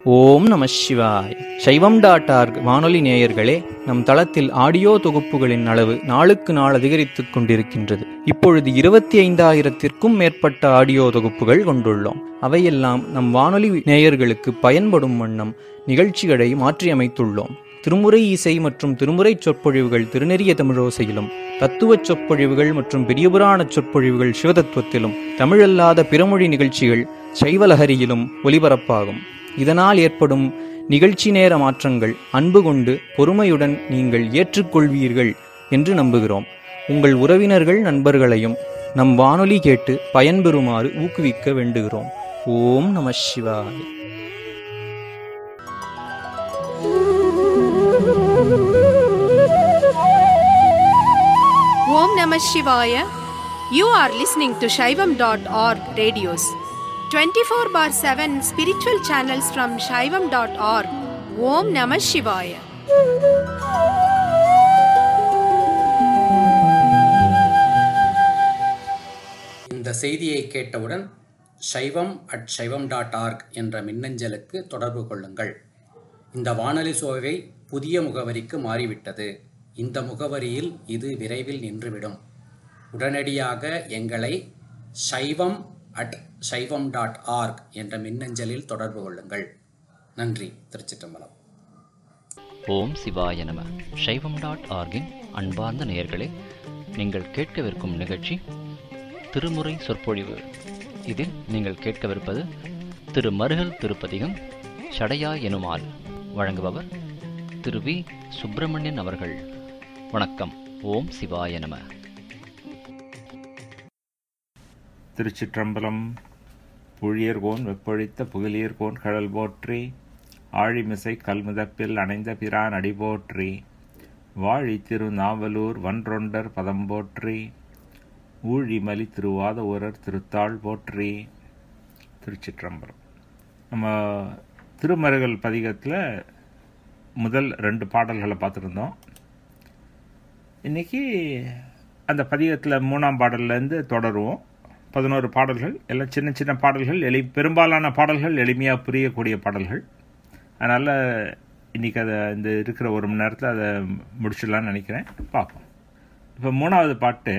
ஓம் நம சிவாய் சைவம் டாட் ஆர்க் வானொலி நேயர்களே நம் தளத்தில் ஆடியோ தொகுப்புகளின் அளவு நாளுக்கு நாள் அதிகரித்துக் கொண்டிருக்கின்றது இப்பொழுது இருபத்தி ஐந்தாயிரத்திற்கும் மேற்பட்ட ஆடியோ தொகுப்புகள் கொண்டுள்ளோம் அவையெல்லாம் நம் வானொலி நேயர்களுக்கு பயன்படும் வண்ணம் நிகழ்ச்சிகளை மாற்றியமைத்துள்ளோம் திருமுறை இசை மற்றும் திருமுறை சொற்பொழிவுகள் திருநெறிய தமிழோசையிலும் தத்துவச் சொற்பொழிவுகள் மற்றும் பெரியபுராண சொற்பொழிவுகள் சிவதத்துவத்திலும் தமிழல்லாத பிறமொழி நிகழ்ச்சிகள் சைவலஹரியிலும் ஒலிபரப்பாகும் இதனால் ஏற்படும் நிகழ்ச்சி நேர மாற்றங்கள் அன்பு கொண்டு பொறுமையுடன் நீங்கள் ஏற்றுக்கொள்வீர்கள் என்று நம்புகிறோம் உங்கள் உறவினர்கள் நண்பர்களையும் நம் வானொலி கேட்டு பயன்பெறுமாறு ஊக்குவிக்க வேண்டுகிறோம் ஓம் நம சிவாய் Om Namah Shivaya. You are listening to Shaivam.org radios. 24 bar 7 spiritual channels from Shaivam.org. Om Namah Shivaya. இந்த செய்தியை கேட்டவுடன் சைவம் அட் சைவம் டாட் ஆர்க் என்ற மின்னஞ்சலுக்கு தொடர்பு கொள்ளுங்கள் இந்த வானொலி சோவை புதிய முகவரிக்கு மாறிவிட்டது இந்த முகவரியில் இது விரைவில் நின்றுவிடும் உடனடியாக எங்களை சைவம் அட் சைவம் டாட் ஆர்க் என்ற மின்னஞ்சலில் தொடர்பு கொள்ளுங்கள் நன்றி திருச்சிற்றம்பலம் ஓம் சிவாய நம சைவம் டாட் ஆர்கின் அன்பார்ந்த நேயர்களே நீங்கள் கேட்கவிருக்கும் நிகழ்ச்சி திருமுறை சொற்பொழிவு இதில் நீங்கள் கேட்கவிருப்பது திரு மருகல் திருப்பதிகம் சடையா எனுமால் வழங்குபவர் திரு வி சுப்பிரமணியன் அவர்கள் வணக்கம் ஓம் சிவாய நம திருச்சிற்றம்பலம் புழியர்கோன் வெப்பொழித்த புகழியர்கோன் கடல் போற்றி ஆழிமிசை கல்முதப்பில் அணைந்த பிரான் அடி போற்றி வாழி திருநாவலூர் வன்றொண்டர் பதம் போற்றி ஊழிமலி திருவாத ஊரர் திருத்தாள் போற்றி திருச்சிற்றம்பலம் நம்ம திருமருகல் பதிகத்தில் முதல் ரெண்டு பாடல்களை பார்த்துருந்தோம் இன்னைக்கு அந்த பதிகத்தில் மூணாம் பாடல்லேருந்து தொடருவோம் பதினோரு பாடல்கள் எல்லாம் சின்ன சின்ன பாடல்கள் எளி பெரும்பாலான பாடல்கள் எளிமையாக புரியக்கூடிய பாடல்கள் அதனால் இன்றைக்கி அதை இந்த இருக்கிற ஒரு மணி நேரத்தில் அதை முடிச்சிடலான்னு நினைக்கிறேன் பார்ப்போம் இப்போ மூணாவது பாட்டு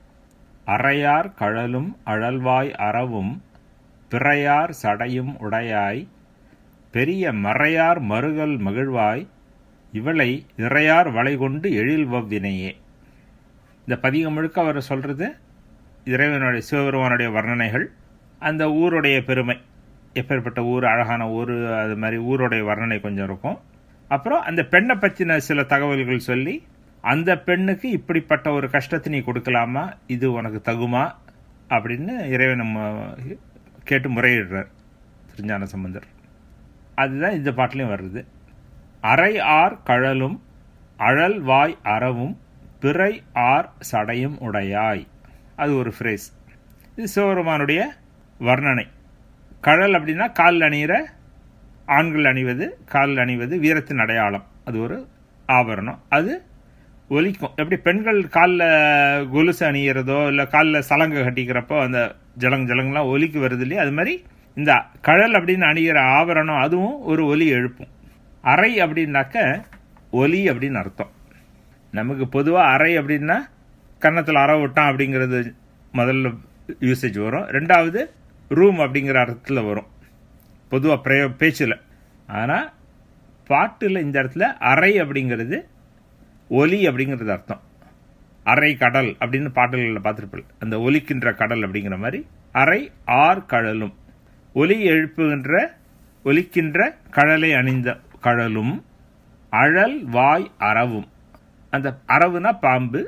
அறையார் கழலும் அழல்வாய் அறவும் பிறையார் சடையும் உடையாய் பெரிய மறையார் மறுகல் மகிழ்வாய் இவளை இறையார் வளை கொண்டு எழில்வவ்வினையே இந்த பதிகம் முழுக்க அவர் சொல்கிறது இறைவனுடைய சிவபெருமானுடைய வர்ணனைகள் அந்த ஊருடைய பெருமை எப்பேற்பட்ட ஊர் அழகான ஊர் அது மாதிரி ஊருடைய வர்ணனை கொஞ்சம் இருக்கும் அப்புறம் அந்த பெண்ணை பற்றின சில தகவல்கள் சொல்லி அந்த பெண்ணுக்கு இப்படிப்பட்ட ஒரு கஷ்டத்தை நீ கொடுக்கலாமா இது உனக்கு தகுமா அப்படின்னு இறைவன் நம்ம கேட்டு முறையிடுறார் திருஞான சம்பந்தர் அதுதான் இந்த பாட்டிலையும் வருது அரை ஆர் கழலும் அழல் வாய் அறவும் பிறை ஆர் சடையும் உடையாய் அது ஒரு ஃப்ரேஸ் இது சிவபெருமானுடைய வர்ணனை கழல் அப்படின்னா காலில் அணிகிற ஆண்கள் அணிவது காலில் அணிவது வீரத்தின் அடையாளம் அது ஒரு ஆபரணம் அது ஒலிக்கும் எப்படி பெண்கள் காலில் கொலுசு அணிகிறதோ இல்லை காலில் சலங்கை கட்டிக்கிறப்போ அந்த ஜலங் ஜலங்கெலாம் ஒலிக்கு வருது இல்லையா அது மாதிரி இந்த கழல் அப்படின்னு அணிகிற ஆபரணம் அதுவும் ஒரு ஒலி எழுப்பும் அறை அப்படின்னாக்க ஒலி அப்படின்னு அர்த்தம் நமக்கு பொதுவாக அறை அப்படின்னா கன்னத்தில் அற விட்டான் அப்படிங்கிறது முதல்ல யூசேஜ் வரும் ரெண்டாவது ரூம் அப்படிங்கிற அர்த்தத்தில் வரும் பொதுவாக பிரயோ பேச்சில் ஆனால் பாட்டில் இந்த இடத்துல அறை அப்படிங்கிறது ஒலி அப்படிங்கிறது அர்த்தம் அரை கடல் அப்படின்னு பாடல்களில் பார்த்துருப்பீங்க அந்த ஒலிக்கின்ற கடல் அப்படிங்கிற மாதிரி அரை ஆர் கடலும் ஒலி எழுப்புகின்ற ஒலிக்கின்ற கடலை அணிந்த கடலும் அழல் வாய் அறவும் அந்த அரவுனா பாம்பு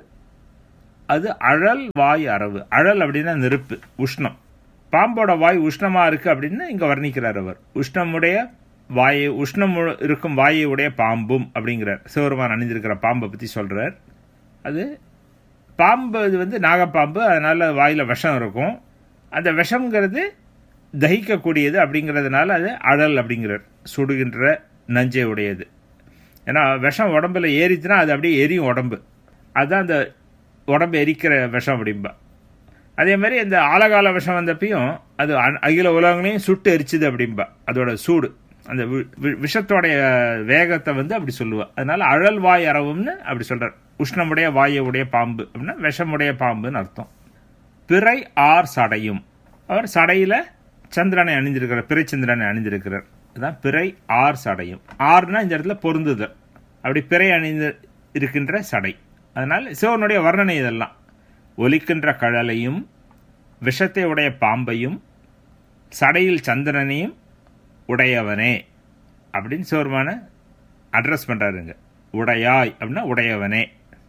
அது அழல் வாய் அரவு அழல் அப்படின்னா நெருப்பு உஷ்ணம் பாம்போட வாய் உஷ்ணமாக இருக்கு அப்படின்னு இங்கே வர்ணிக்கிறார் அவர் உஷ்ணமுடைய வாயை உஷ்ணம் இருக்கும் வாயை உடைய பாம்பும் அப்படிங்கிறார் சிவருமான் அணிந்திருக்கிற பாம்பை பற்றி சொல்கிறார் அது பாம்பு இது வந்து நாகப்பாம்பு அதனால் வாயில் விஷம் இருக்கும் அந்த விஷம்ங்கிறது தகிக்கக்கூடியது அப்படிங்கிறதுனால அது அழல் அப்படிங்கிறார் சுடுகின்ற நஞ்சை உடையது ஏன்னா விஷம் உடம்புல ஏறிச்சுன்னா அது அப்படியே எரியும் உடம்பு அதுதான் அந்த உடம்பு எரிக்கிற விஷம் அப்படிம்பா அதே மாதிரி இந்த ஆலகால விஷம் வந்தப்பையும் அது அகில உலகங்களையும் சுட்டு எரிச்சுது அப்படிம்பா அதோட சூடு அந்த வி- வி- விஷத்தோடைய வேகத்தை வந்து அப்படி சொல்லுவா அதனால அழல் வாய் அரவும்னு அப்படி சொல்றார் உஷ்ணமுடைய வாயுடைய பாம்பு அப்படின்னா விஷமுடைய பாம்புன்னு அர்த்தம் பிறை ஆர் சடையும் அவர் சடையில சந்திரனை அணிஞ்சிருக்கிறார் பிறை சந்திரனை அணிஞ்சிருக்கிறார் அதான் பிறை ஆர் சடையும் ஆர்னா இந்த இடத்துல பொருந்துதல் அப்படி பிறை அணிந்து இருக்கின்ற சடை அதனால சிவனுடைய வர்ணனை இதெல்லாம் ஒலிக்கின்ற கழலையும் விஷத்தை உடைய பாம்பையும் சடையில் சந்திரனையும் உடையவனே அப்படின்னு சிவருமான அட்ரஸ் பண்றாருங்க உடையாய் அப்படின்னா உடையவனே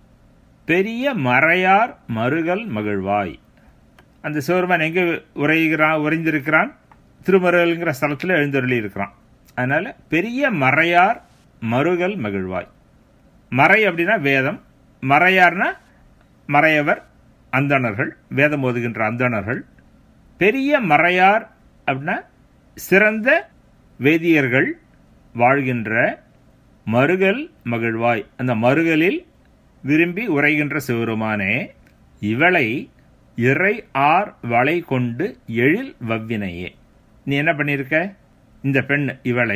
பெரிய மறையார் மருகல் மகிழ்வாய் அந்த சிவருமான் எங்கே உரைகிறான் உறைந்திருக்கிறான் திருமருகல்ங்கிற ஸ்தலத்தில் எழுந்தருளி இருக்கிறான் அதனால பெரிய மறையார் மருகல் மகிழ்வாய் மறை அப்படின்னா வேதம் மறையார்னா மறையவர் அந்தணர்கள் வேதம் ஓதுகின்ற அந்தணர்கள் பெரிய மறையார் அப்படின்னா சிறந்த வேதியர்கள் வாழ்கின்ற மருகல் மகிழ்வாய் அந்த மருகலில் விரும்பி உரைகின்ற சிவருமானே இவளை இறை ஆர் வளை கொண்டு எழில் வவ்வினையே நீ என்ன பண்ணியிருக்க இந்த பெண் இவளை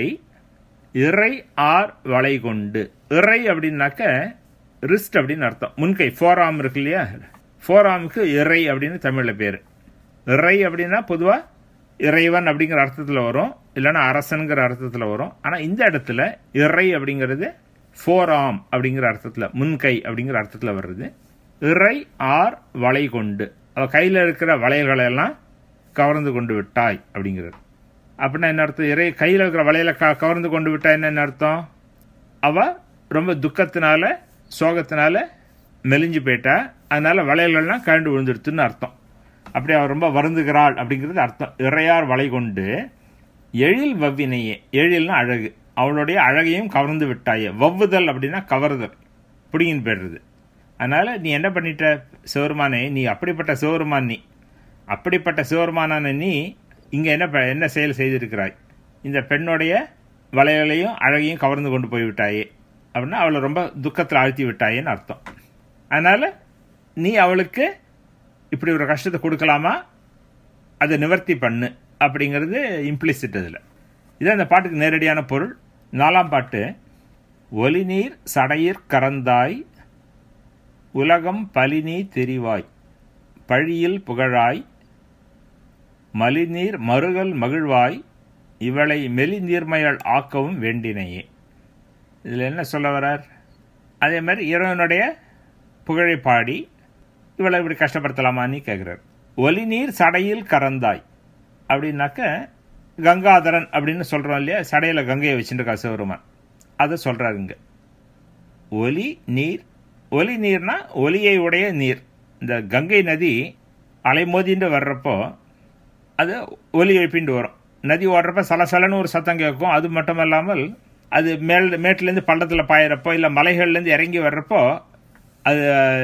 இறை ஆர் வளை கொண்டு இறை அப்படின்னாக்க ரிஸ்ட் அப்படின்னு அர்த்தம் முன்கை ஃபோராம் இருக்கு இல்லையா ஃபோராமுக்கு இறை அப்படின்னு தமிழில் பேர் இறை அப்படின்னா பொதுவாக இறைவன் அப்படிங்கிற அர்த்தத்தில் வரும் இல்லைன்னா அரசனுங்கிற அர்த்தத்தில் வரும் ஆனால் இந்த இடத்துல இறை அப்படிங்கிறது ஃபோராம் அப்படிங்கிற அர்த்தத்தில் முன்கை அப்படிங்கிற அர்த்தத்தில் வர்றது இறை ஆர் வளை கொண்டு அவ கையில் இருக்கிற வளையல்களை எல்லாம் கவர்ந்து கொண்டு விட்டாய் அப்படிங்கிறது அப்படின்னா என்ன அர்த்தம் இறை கையில் இருக்கிற வளையலை க கவர்ந்து கொண்டு விட்டா என்ன அர்த்தம் அவ ரொம்ப துக்கத்தினால சோகத்தினால மெலிஞ்சு போயிட்டா அதனால வளையல்கள்லாம் கழண்டு விழுந்துடுத்துன்னு அர்த்தம் அப்படி அவள் ரொம்ப வருந்துகிறாள் அப்படிங்கிறது அர்த்தம் இறையார் வளை கொண்டு எழில் வவ்வினையே எழில்னா அழகு அவளுடைய அழகையும் கவர்ந்து விட்டாயே வவ்வுதல் அப்படின்னா கவருதல் பிடிங்கின்னு போயிடுறது அதனால நீ என்ன பண்ணிட்ட சிவருமானே நீ அப்படிப்பட்ட சிவருமான் நீ அப்படிப்பட்ட சிவருமானான நீ இங்க என்ன ப- என்ன செயல் செய்திருக்கிறாய் இந்த பெண்ணுடைய வளையலையும் அழகையும் கவர்ந்து கொண்டு போய் விட்டாயே அப்படின்னா அவளை ரொம்ப துக்கத்தில் ஆழ்த்தி விட்டாயேன்னு அர்த்தம் அதனால நீ அவளுக்கு இப்படி ஒரு கஷ்டத்தை கொடுக்கலாமா அதை நிவர்த்தி பண்ணு அப்படிங்கிறது இம்ப்ளிசிட் அதில் இது அந்த பாட்டுக்கு நேரடியான பொருள் நாலாம் பாட்டு ஒலிநீர் சடையிற் கறந்தாய் உலகம் பலினீ தெரிவாய் பழியில் புகழாய் மலிநீர் மருகல் மகிழ்வாய் இவளை மெலிநீர்மையால் ஆக்கவும் வேண்டினையே இதில் என்ன சொல்ல வரார் அதே மாதிரி இறைவனுடைய புகழை பாடி இவளை இப்படி கஷ்டப்படுத்தலாமான்னு கேட்குறார் ஒலிநீர் சடையில் கறந்தாய் அப்படின்னாக்க கங்காதரன் அப்படின்னு சொல்கிறோம் இல்லையா சடையில் கங்கையை வச்சுருக்கா சிவருமான் அதை சொல்கிறாருங்க ஒலி நீர் ஒலி நீர்னா ஒலியை உடைய நீர் இந்த கங்கை நதி அலைமோதிண்டு வர்றப்போ அது ஒலி எழுப்பிண்டு வரும் நதி ஓடுறப்ப சலசலன்னு ஒரு சத்தம் கேட்கும் அது மட்டும் இல்லாமல் அது மேல் மேட்டிலேருந்து பள்ளத்தில் பாயிறப்போ இல்லை மலைகள்லேருந்து இறங்கி வர்றப்போ அது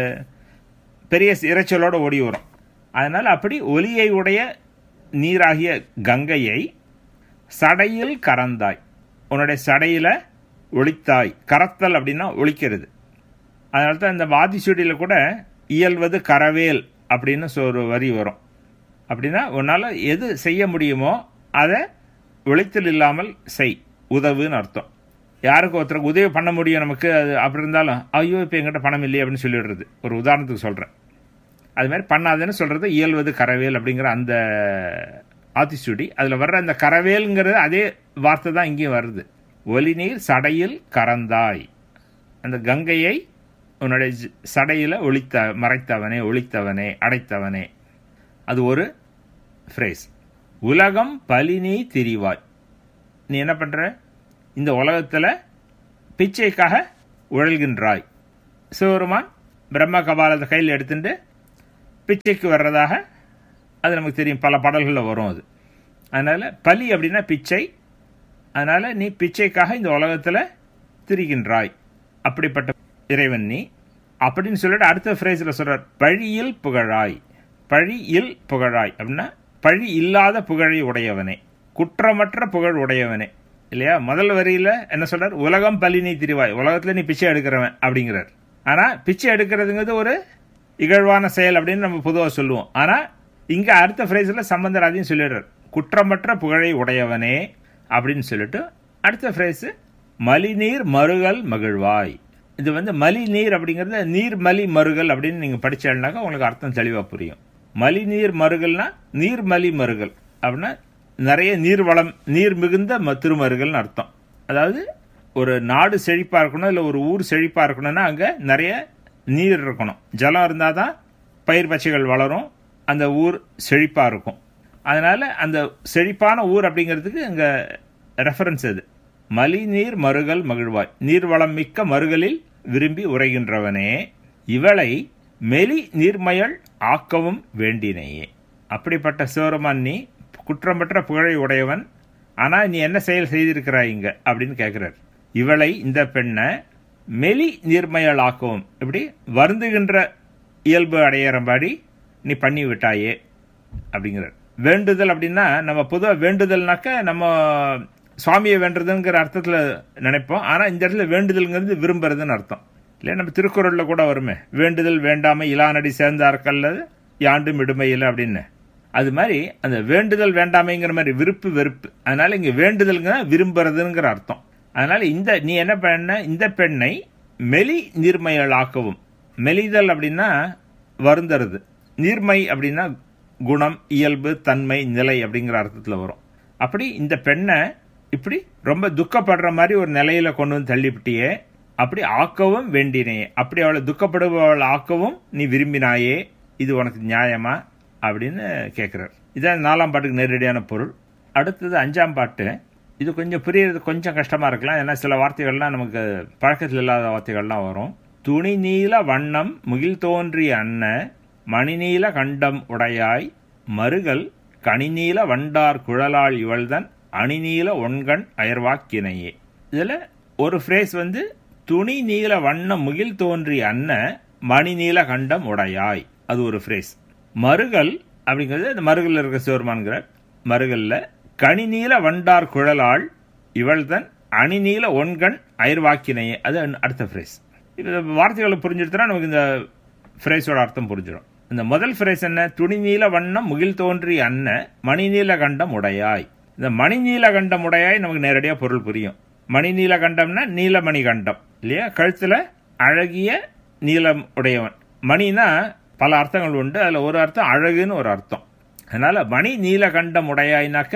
பெரிய இரைச்சலோட ஓடி வரும் அதனால் அப்படி ஒலியை உடைய நீராகிய கங்கையை சடையில் கறந்தாய் உன்னுடைய சடையில் ஒளித்தாய் கரத்தல் அப்படின்னா ஒழிக்கிறது அதனால தான் இந்த வாதிச்சுடியில் கூட இயல்வது கரவேல் அப்படின்னு சொ- ஒரு வரி வரும் அப்படின்னா உன்னால் எது செய்ய முடியுமோ அதை ஒழித்தல் இல்லாமல் செய் உதவுன்னு அர்த்தம் யாருக்கு ஒருத்தருக்கு உதவி பண்ண முடியும் நமக்கு அது அப்படி இருந்தாலும் ஐயோ இப்போ எங்கிட்ட பணம் இல்லையே அப்படின்னு சொல்லிடுறது ஒரு உதாரணத்துக்கு சொல்கிறேன் அது மாதிரி பண்ணாதுன்னு சொல்கிறது இயல்வது கரவேல் அப்படிங்கிற அந்த ஆத்திச்சூடி அதில் வர்ற அந்த கரவேல்ங்கிறது அதே வார்த்தை தான் இங்கேயும் வருது ஒலிநீர் சடையில் கறந்தாய் அந்த கங்கையை உன்னுடைய ஜ- சடையில ஒளித்த மறைத்தவனே ஒளித்தவனே அடைத்தவனே அது ஒரு ஃப்ரேஸ் உலகம் பலினி திரிவாய் நீ என்ன பண்ற இந்த உலகத்தில் பிச்சைக்காக உழல்கின்றாய் சிவருமான் பிரம்ம கபாலத்தை கையில் எடுத்துட்டு பிச்சைக்கு வர்றதாக அது நமக்கு தெரியும் பல பாடல்களில் வரும் அது அதனால் பலி அப்படின்னா பிச்சை அதனால் நீ பிச்சைக்காக இந்த உலகத்தில் திரிகின்றாய் அப்படிப்பட்ட இறைவன் நீ அப்படின்னு சொல்லிட்டு அடுத்த ஃப்ரேஸில் சொல்றார் பழியில் புகழாய் பழியில் புகழாய் அப்படின்னா பழி இல்லாத புகழை உடையவனே குற்றமற்ற புகழ் உடையவனே இல்லையா முதல் வரியில என்ன சொல்றார் உலகம் பலி நீ திரிவாய் உலகத்துல நீ பிச்சை எடுக்கிறவன் அப்படிங்கிறார் ஆனா பிச்சை எடுக்கிறதுங்கிறது ஒரு இகழ்வான செயல் அப்படின்னு நம்ம பொதுவாக சொல்லுவோம் ஆனா இங்க அடுத்த ஃப்ரேஸில் சம்பந்தர் அதையும் சொல்லிடுறார் குற்றமற்ற புகழை உடையவனே அப்படின்னு சொல்லிட்டு அடுத்த ஃப்ரேஸு மலிநீர் மருகல் மகிழ்வாய் இது வந்து மலி நீர் அப்படிங்கிறது நீர் மலி மருகல் அப்படின்னு நீங்கள் படிச்சேன்னாக்கா உங்களுக்கு அர்த்தம் தெளிவாக புரியும் மலி நீர் மருகல்னா நீர் மலி மருகல் அப்படின்னா நிறைய நீர் வளம் நீர் மிகுந்த ம- திருமருகல்னு அர்த்தம் அதாவது ஒரு நாடு செழிப்பாக இருக்கணும் இல்லை ஒரு ஊர் செழிப்பாக இருக்கணும்னா அங்கே நிறைய நீர் இருக்கணும் ஜலம் இருந்தால் தான் பயிர் பச்சைகள் வளரும் அந்த ஊர் செழிப்பாக இருக்கும் அதனால அந்த செழிப்பான ஊர் அப்படிங்கிறதுக்கு அங்கே ரெஃபரன்ஸ் அது மலி நீர் மருகல் மகிழ்வாய் நீர்வளம் மிக்க மருகலில் விரும்பி உரைகின்றவனே இவளை மெலி நீர்மயல் ஆக்கவும் வேண்டினையே அப்படிப்பட்ட சிவருமான் நீ குற்றமற்ற புகழை உடையவன் ஆனா நீ என்ன செயல் செய்திருக்கிறாய் இங்க அப்படின்னு கேட்கிறார் இவளை இந்த பெண்ணை மெலி நீர்மயல் ஆக்கவும் இப்படி வருந்துகின்ற இயல்பு அடையறபடி நீ பண்ணி விட்டாயே அப்படிங்கிறார் வேண்டுதல் அப்படின்னா நம்ம பொதுவாக வேண்டுதல்னாக்க நம்ம சுவாமியை வேண்டுறதுங்கிற அர்த்தத்தில் நினைப்போம் ஆனால் இந்த இடத்துல வேண்டுதல்ங்கிறது விரும்புறதுன்னு அர்த்தம் இல்லை நம்ம திருக்குறளில் கூட வருமே வேண்டுதல் வேண்டாமை இலானடி சேர்ந்தார்கல்லது யாண்டும் இடுமையில் அப்படின்னு அது மாதிரி அந்த வேண்டுதல் வேண்டாமைங்கிற மாதிரி விருப்பு வெறுப்பு அதனால இங்கே வேண்டுதல்ங்கிற விரும்புறதுங்கிற அர்த்தம் அதனால இந்த நீ என்ன பண்ண இந்த பெண்ணை மெலி நீர்மையலாக்கவும் மெலிதல் அப்படின்னா வருந்துறது நீர்மை அப்படின்னா குணம் இயல்பு தன்மை நிலை அப்படிங்கிற அர்த்தத்தில் வரும் அப்படி இந்த பெண்ணை இப்படி ரொம்ப துக்கப்படுற மாதிரி ஒரு நிலையில கொண்டு வந்து தள்ளிவிட்டியே அப்படி ஆக்கவும் வேண்டினேயே அப்படி அவளை துக்கப்படுபவள் ஆக்கவும் நீ விரும்பினாயே இது உனக்கு நியாயமா அப்படின்னு கேட்குறார் இதான் நாலாம் பாட்டுக்கு நேரடியான பொருள் அடுத்தது அஞ்சாம் பாட்டு இது கொஞ்சம் புரியறது கொஞ்சம் கஷ்டமா இருக்கலாம் ஏன்னா சில வார்த்தைகள்லாம் நமக்கு பழக்கத்தில் இல்லாத வார்த்தைகள்லாம் வரும் துணி நீல வண்ணம் முகில் தோன்றிய அன்ன மணிநீல கண்டம் உடையாய் மருகல் கனிநீல வண்டார் குழலாள் இவள்தன் அணிநீல ஒன்கண் அயர்வாக்கினையே இதுல ஒரு ஃப்ரேஸ் வந்து துணி நீல வண்ணம் முகில் தோன்றிய அன்ன மணிநீல கண்டம் உடையாய் அது ஒரு ஃப்ரேஸ் மருகல் அப்படிங்கிறது அந்த மருகல்ல இருக்க சிவருமான்கிறார் மருகல்ல கனிநீல வண்டார் குழலாள் இவள்தன் அணிநீல ஒன்கண் அயர்வாக்கினையே அது அடுத்த ஃப்ரேஸ் இது வார்த்தைகளை புரிஞ்சுட்டுனா நமக்கு இந்த ஃப்ரேஸோட அர்த்தம் புரிஞ்சிடும் இந்த முதல் ஃப்ரேஸ் என்ன துணி நீல வண்ணம் முகில் தோன்றி அன்ன மணிநீல கண்டம் உடையாய் இந்த மணிநீல கண்டம் உடையாய் நமக்கு நேரடியாக பொருள் புரியும் மணிநீல கண்டம்னா நீலமணி கண்டம் இல்லையா கழுத்துல அழகிய நீலம் உடையவன் மணினா பல அர்த்தங்கள் உண்டு அதில் ஒரு அர்த்தம் அழகுன்னு ஒரு அர்த்தம் அதனால மணி நீலகண்டம் உடையாய்னாக்க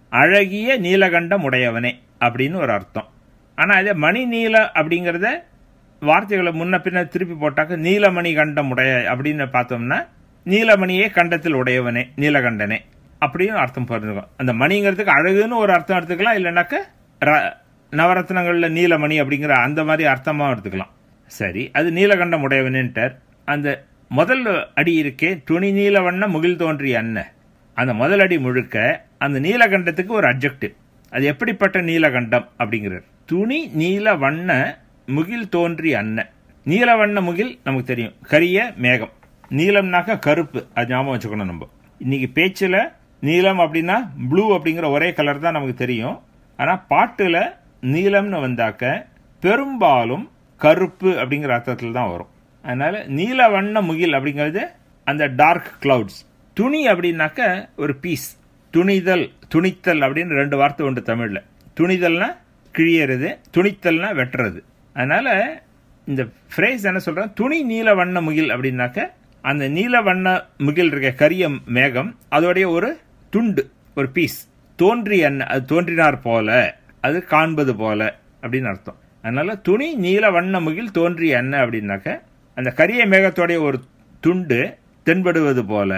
அழகிய நீலகண்டம் உடையவனே அப்படின்னு ஒரு அர்த்தம் ஆனால் அதே மணி நீல அப்படிங்கிறத வார்த்தைகளை முன்ன பின்ன திருப்பி போட்டாக்க நீலமணி கண்டம் உடைய அப்படின்னு பார்த்தோம்னா நீலமணியே கண்டத்தில் உடையவனே நீலகண்டனே அப்படின்னு அர்த்தம் புரிஞ்சுக்கும் அந்த மணிங்கிறதுக்கு அழகுன்னு ஒரு அர்த்தம் எடுத்துக்கலாம் இல்லைனாக்க ர- நவரத்னங்கள்ல நீலமணி அப்படிங்கிற அந்த மாதிரி அர்த்தமா எடுத்துக்கலாம் சரி அது நீலகண்டம் உடையவனேன்ட்டார் அந்த முதல் அடி இருக்கே துணி நீலவண்ண முகில் தோன்றிய அன்ன அந்த முதல் அடி முழுக்க அந்த நீலகண்டத்துக்கு ஒரு அப்ஜெக்டிவ் அது எப்படிப்பட்ட நீலகண்டம் அப்படிங்கிறார் துணி நீல வண்ண முகில் தோன்றி அன்ன நீலவண்ண முகில் நமக்கு தெரியும் கரிய மேகம் நீலம்னாக்க கருப்பு அது ஞாபகம் வச்சுக்கணும் நம்ம இன்னைக்கு பேச்சில் நீலம் அப்படின்னா ப்ளூ அப்படிங்கிற ஒரே கலர் தான் நமக்கு தெரியும் ஆனால் பாட்டில் நீலம்னு வந்தாக்க பெரும்பாலும் கருப்பு அப்படிங்கிற அர்த்தத்தில் தான் வரும் அதனால நீல வண்ண முகில் அப்படிங்கிறது அந்த டார்க் கிளவுட்ஸ் துணி அப்படின்னாக்க ஒரு பீஸ் துணிதல் துணித்தல் அப்படின்னு ரெண்டு வார்த்தை உண்டு தமிழில் துணிதல்னா கிழியறது துணித்தல்னா வெட்டுறது அதனால இந்த ஃப்ரேஸ் என்ன சொல்றேன் துணி நீல வண்ண முகில் அப்படின்னாக்க அந்த நீல வண்ண முகில் இருக்க கரிய மேகம் அதோடைய ஒரு துண்டு ஒரு பீஸ் தோன்றி என்ன அது தோன்றினார் போல அது காண்பது போல அப்படின்னு அர்த்தம் அதனால துணி நீல வண்ண முகில் தோன்றிய என்ன அப்படின்னாக்க அந்த கரிய மேகத்தோடைய ஒரு துண்டு தென்படுவது போல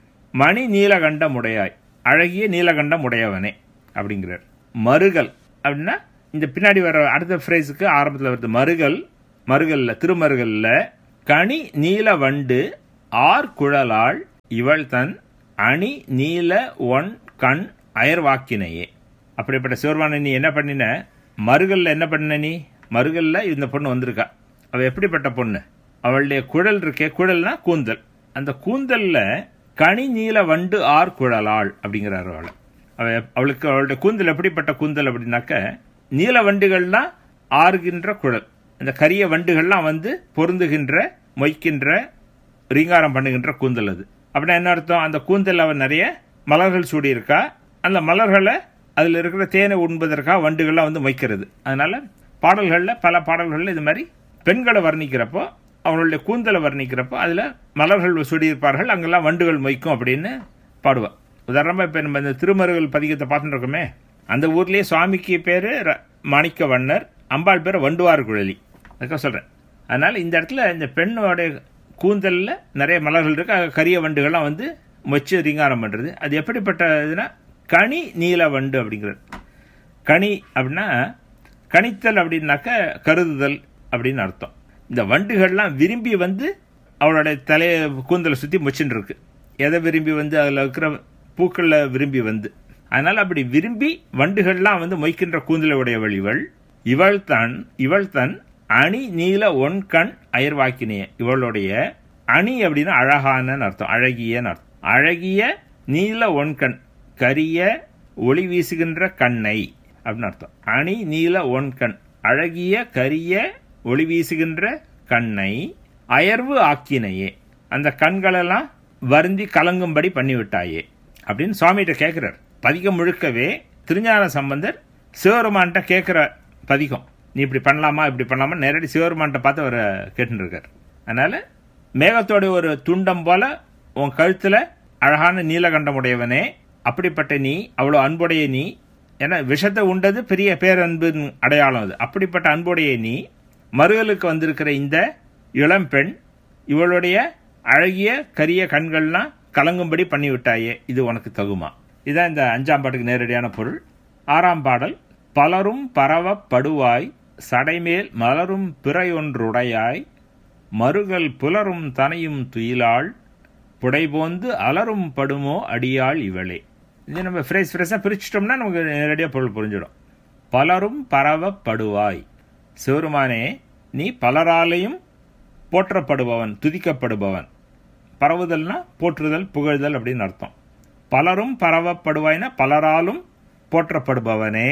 மணி நீலகண்டம் உடையாய் அழகிய நீலகண்டம் உடையவனே அப்படிங்கிறார் மருகல் அப்படின்னா இந்த பின்னாடி வர அடுத்த ஃப்ரேஸுக்கு ஆரம்பத்தில் வருது மருகல் மருகல்ல திருமருகல்ல கனி நீல வண்டு ஆர் குழலாள் இவள் தன் அணி நீல ஒன் கண் அயர்வாக்கினையே அப்படிப்பட்ட சிவருமான நீ என்ன பண்ணின மருகல்ல என்ன பண்ண நீ மருகல்ல இந்த பொண்ணு வந்திருக்கா அவ எப்படிப்பட்ட பொண்ணு அவளுடைய குழல் இருக்கே குழல்னா கூந்தல் அந்த கூந்தல்ல கனி நீல வண்டு ஆர் குழலாள் அப்படிங்கிறார் அவளை அவ அவளுக்கு அவளுடைய கூந்தல் எப்படிப்பட்ட கூந்தல் அப்படின்னாக்க நீல வண்டுகள்னா ஆறுகின்ற குழல் இந்த கரிய வண்டுகள்லாம் வந்து பொருந்துகின்ற மொய்க்கின்ற ரீங்காரம் பண்ணுகின்ற கூந்தல் அது அப்படின்னா என்ன அர்த்தம் அந்த கூந்தல் அவன் நிறைய மலர்கள் சூடி இருக்கா அந்த மலர்களை அதில் இருக்கிற தேனை உண்பதற்காக வண்டுகள்லாம் வந்து மொய்க்கிறது அதனால பாடல்களில் பல பாடல்களில் இது மாதிரி பெண்களை வர்ணிக்கிறப்போ அவங்களுடைய கூந்தலை வர்ணிக்கிறப்போ அதில் மலர்கள் சுடியிருப்பார்கள் அங்கெல்லாம் வண்டுகள் மொய்க்கும் அப்படின்னு பாடுவா உதாரணமாக இப்போ நம்ம இந்த திருமருகல் பதிகத்தை பார்த்துட்டு இருக்கோமே அந்த ஊர்லேயே சுவாமிக்கு பேர் மாணிக்க வண்ணர் அம்பாள் பேர் வண்டுவார் குழலி அதுக்காக சொல்கிறேன் அதனால் இந்த இடத்துல இந்த பெண்ணோடைய கூந்தலில் நிறைய மலர்கள் இருக்கு அங்க கரிய வண்டுகள்லாம் வந்து மொச்சு ரீங்காரம் பண்ணுறது அது எப்படிப்பட்ட இதுனா கனி நீல வண்டு அப்படிங்கிறது கனி அப்படின்னா கணித்தல் அப்படின்னாக்க கருதுதல் அப்படின்னு அர்த்தம் இந்த வண்டுகள்லாம் விரும்பி வந்து அவளுடைய தலையை கூந்தலை சுற்றி முச்சுன்னு இருக்கு எதை விரும்பி வந்து அதில் இருக்கிற பூக்களில் விரும்பி வந்து அதனால் அப்படி விரும்பி வண்டுகள்லாம் வந்து மொய்க்கின்ற கூந்தலை உடையவள் இவள் இவள் தன் இவள் தன் அணி நீல ஒன் கண் அயர்வாக்கினிய இவளுடைய அணி அப்படின்னா அழகான அர்த்தம் அழகியன்னு அர்த்தம் அழகிய நீல ஒன் கண் கரிய ஒளி வீசுகின்ற கண்ணை அப்படின்னு அர்த்தம் அணி நீல ஒன் கண் அழகிய கரிய ஒளி வீசுகின்ற கண்ணை அயர்வு ஆக்கினையே அந்த கண்களெல்லாம் வருந்தி கலங்கும்படி பண்ணிவிட்டாயே அப்படின்னு சுவாமிகிட்ட கேட்கிறார் பதிகம் முழுக்கவே திருஞான சம்பந்தர் சிவருமான்கிட்ட கேட்குற பதிகம் நீ இப்படி பண்ணலாமா இப்படி பண்ணலாமா நேரடி சிவருமான்கிட்ட பார்த்து அவரை கேட்டுன்னு இருக்கார் அதனால மேகத்தோட ஒரு துண்டம் போல உன் கழுத்துல அழகான நீலகண்டம் உடையவனே அப்படிப்பட்ட நீ அவ்வளோ அன்புடைய நீ ஏன்னா விஷத்தை உண்டது பெரிய பேரன்பின் அடையாளம் அது அப்படிப்பட்ட அன்புடைய நீ மறுகலுக்கு வந்திருக்கிற இந்த இளம்பெண் இவளுடைய அழகிய கரிய கண்கள்லாம் கலங்கும்படி பண்ணிவிட்டாயே இது உனக்கு தகுமா இதான் இந்த அஞ்சாம் பாட்டுக்கு நேரடியான பொருள் ஆறாம் பாடல் பலரும் பரவப்படுவாய் சடைமேல் மலரும் பிறையொன்றுடையாய் மறுகல் புலரும் தனையும் துயிலாள் புடைபோந்து அலரும் படுமோ அடியாள் இவளே இது நம்ம ஃப்ரேஸ் ஃப்ரேஸாக பிரிச்சிட்டோம்னா நமக்கு நேரடியாக பொருள் புரிஞ்சிடும் பலரும் பரவப்படுவாய் சிவருமானே நீ பலராலையும் போற்றப்படுபவன் துதிக்கப்படுபவன் பரவுதல்னா போற்றுதல் புகழ்தல் அப்படின்னு அர்த்தம் பலரும் பரவப்படுவாய்னா பலராலும் போற்றப்படுபவனே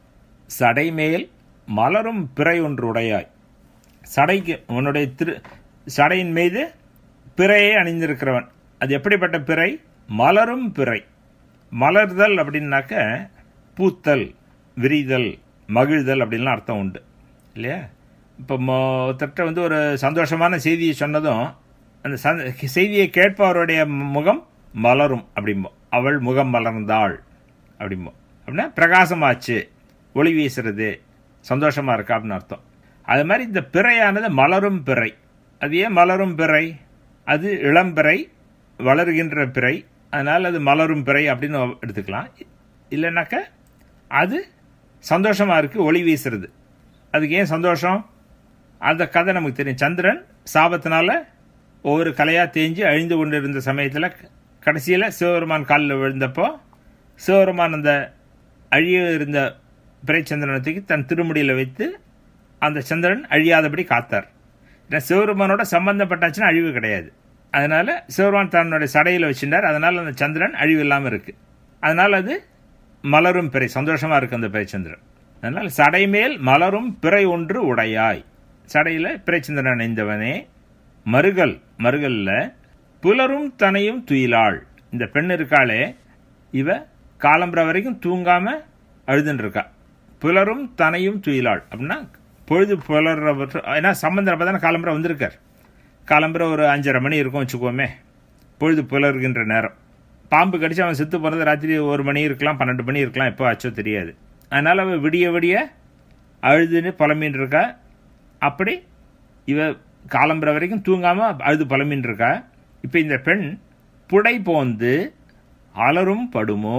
சடைமேல் மலரும் பிறை ஒன்று உடையாய் சடைக்கு உன்னுடைய திரு சடையின் மீது பிறையை அணிந்திருக்கிறவன் அது எப்படிப்பட்ட பிறை மலரும் பிறை மலர்தல் அப்படின்னாக்க பூத்தல் விரிதல் மகிழ்தல் அப்படின்லாம் அர்த்தம் உண்டு இல்லையா இப்போ ஒருத்தர்கிட்ட வந்து ஒரு சந்தோஷமான செய்தியை சொன்னதும் அந்த செய்தியை கேட்பவருடைய முகம் மலரும் அப்படிம்போம் அவள் முகம் மலர்ந்தாள் அப்படிம்போம் அப்படின்னா பிரகாசமாச்சு ஒளி வீசுறது சந்தோஷமா இருக்கா அப்படின்னு அர்த்தம் அது மாதிரி இந்த பிறையானது மலரும் பிறை அது ஏன் மலரும் பிறை அது இளம்பிறை வளருகின்ற பிறை அதனால் அது மலரும் பிறை அப்படின்னு எடுத்துக்கலாம் இல்லைனாக்க அது சந்தோஷமா இருக்கு ஒளி வீசுறது அதுக்கு ஏன் சந்தோஷம் அந்த கதை நமக்கு தெரியும் சந்திரன் சாபத்தினால ஒவ்வொரு கலையாக தேஞ்சு அழிந்து கொண்டு இருந்த சமயத்தில் கடைசியில் சிவபெருமான் காலில் விழுந்தப்போ சிவபெருமான் அந்த அழிய இருந்த பிறைச்சந்திரனத்துக்கு தன் திருமுடியில் வைத்து அந்த சந்திரன் அழியாதபடி காத்தார் ஏன்னா சிவபெருமானோட சம்பந்தப்பட்டாச்சுன்னா அழிவு கிடையாது அதனால சிவபெருமான் தன்னுடைய சடையில் வச்சிருந்தார் அதனால அந்த சந்திரன் அழிவு இல்லாமல் இருக்கு அதனால அது மலரும் பிறை சந்தோஷமா இருக்கு அந்த பிறைச்சந்திரன் அதனால் சடைமேல் மலரும் பிறை ஒன்று உடையாய் சடையில் பிறைச்சந்திரன் அணிந்தவனே மருகல் மருகல்ல புலரும் தனையும் துயிலாள் இந்த பெண் இருக்காளே இவ காலம்புற வரைக்கும் தூங்காம அழுதுன்னு இருக்கா புலரும் தனையும் துயிலாள் அப்படின்னா பொழுது புலர்ற ஏன்னா சம்பந்தம் அப்போ தானே காலம்புற வந்திருக்கார் காலம்புற ஒரு அஞ்சரை மணி இருக்கும் வச்சுக்கோமே பொழுது புலர்கின்ற நேரம் பாம்பு கடிச்சு அவன் செத்து போகிறது ராத்திரி ஒரு மணி இருக்கலாம் பன்னெண்டு மணி இருக்கலாம் எப்போ ஆச்சோ தெரியாது அதனால் அவள் விடிய விடிய அழுதுன்னு புலம்பின்னு இருக்கா அப்படி இவ காலம்புற வரைக்கும் தூங்காமல் அழுது புலம்பின்னு இருக்கா இப்போ இந்த பெண் புடை போந்து அலரும் படுமோ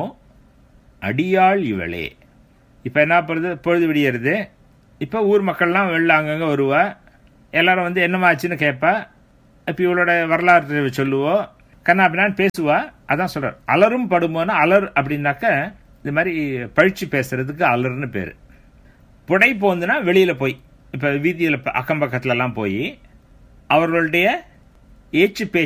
அடியாள் இவளே இப்போ என்ன பண்ணுறது பொழுது விடியறது இப்போ ஊர் மக்கள்லாம் வெளில அங்கங்கே வருவா எல்லாரும் வந்து என்னமாச்சுன்னு கேட்பா இப்போ இவளோட வரலாற்று சொல்லுவோம் கண்ணா அப்படின்னா பேசுவா அதான் சொல்கிறார் அலரும் படுமோன்னா அலர் அப்படின்னாக்க இது மாதிரி பழிச்சு பேசுறதுக்கு அலர்னு பேர் புடை போந்துன்னா வெளியில் போய் இப்போ வீதியில் அக்கம் பக்கத்துலலாம் போய் அவர்களுடைய ஏச்சு பேச்சு